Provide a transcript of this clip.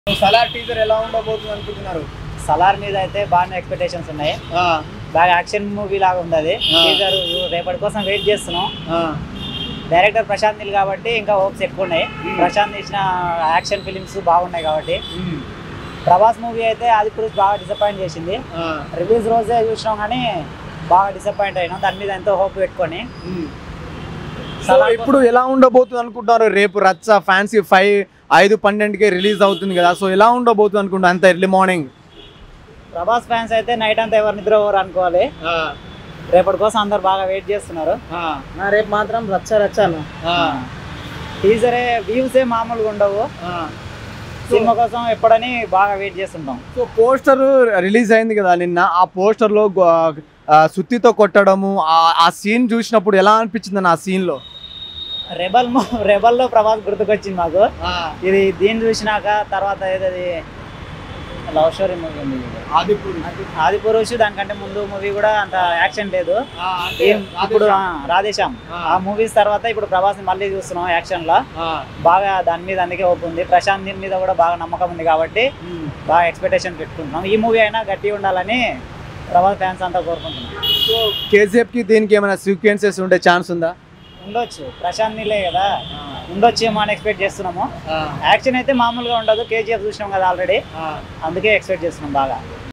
Salaar teaser ఎలా ఉండబోతుంది అనుకుంటున్నారు సలార్ మీద అయితే బాగానే ఎక్స్పెక్టేషన్స్ ఉన్నాయి ఆ, బాగా యాక్షన్ మూవీ లాగా ఉంది అది ఆ. టీజర్ రేపటి కోసం వెయిట్ చేస్తున్నాం ఆ, డైరెక్టర్ ప్రశాంత్ నీల్ కాబట్టి ఇంకా హోప్స్ ఎక్కువ ఉన్నాయి Hmm. ప్రశాంత్ ఇచ్చిన యాక్షన్ ఫిలిమ్స్ బాగున్నాయి కాబట్టి ఉమ్, ప్రభాస్ మూవీ అయితే ఆది పురుష్ బాగా డిసప్పాయింట్ చేసింది ఆ, రిలీజ్ రోజే చూసినాం కానీ బాగా డిసప్పాయింట్ అయినాం దాని మీద ఎంతో హోప్ పెట్టుకొని ఉమ్. సో సలార్ ఇప్పుడు ఎలా ఉండబోతుంది అనుకుంటున్నారు రేపు రచ్చ ఫ్యాన్సీ ఫైవ్ ఐదు పన్నెండుకే రిలీజ్ అవుతుంది కదా సో ఎలా ఉండబోతుంది అనుకుంటున్నారు అంత ఎర్లీ మార్నింగ్ ప్రభాస్ ఫ్యాన్స్ అయితే నైట్ అంతా ఎవరు నిద్ర పోరు అనుకోవాలి రేపటి కోసం అందరు బాగా వెయిట్ చేస్తున్నారు నా రేపు మాత్రం రచ్చ రచ్చ టీజరే వ్యూసే మామూలుగా ఉండవు సినిమా కోసం ఎప్పుడని బాగా వెయిట్ చేస్తుంటాం సో పోస్టర్ రిలీజ్ అయింది కదా నిన్న ఆ పోస్టర్ లో గో- ఆ, సుత్తితో కొట్టడము ఆ- ఆ సీన్ చూసినప్పుడు ఎలా అనిపించింది ఆ సీన్ లో రెబల్ రెబల్లో ప్రభాస్ గుర్తుకొచ్చింది మాకు ఇది దీన్ని చూసినాక తర్వాత ఏదది లవ్ స్టోరీ మూవీ ఉంది ఇది. ఆది పురుషు దానికంటే ముందు మూవీ కూడా అంత యాక్షన్ లేదు ఏం- ఇప్పుడు ఆ, రాధేశ్యామ్ ఆ మూవీస్ తర్వాత ఇప్పుడు ప్రభాస్ మళ్ళీ చూస్తున్నాం యాక్షన్ లో బాగా దాని మీద అందుకే ఓపు ఉంది ప్రశాంత్ దీని మీద కూడా బాగా నమ్మకం ఉంది కాబట్టి బాగా ఎక్స్పెక్టేషన్ పెట్టుకుంటున్నాం ఈ మూవీ అయినా గట్టి ఉండాలని ప్రభాస్ ఫ్యాన్స్ అంతా కోరుకుంటున్నాం సో కేజీఎఫ్ కి దీనికి ఏమైనా సీక్వెన్సెస్ ఉండే ఛాన్స్ ఉందా ఉండొచ్చు ప్రశాంత్ నీలే కదా ఉండొచ్చేమో అని ఎక్స్పెక్ట్ చేస్తున్నాము యాక్షన్ అయితే మామూలుగా ఉండదు కేజీఎఫ్ చూసినాం కదా ఆల్రెడీ అందుకే ఎక్స్పెక్ట్ చేస్తున్నాం బాగా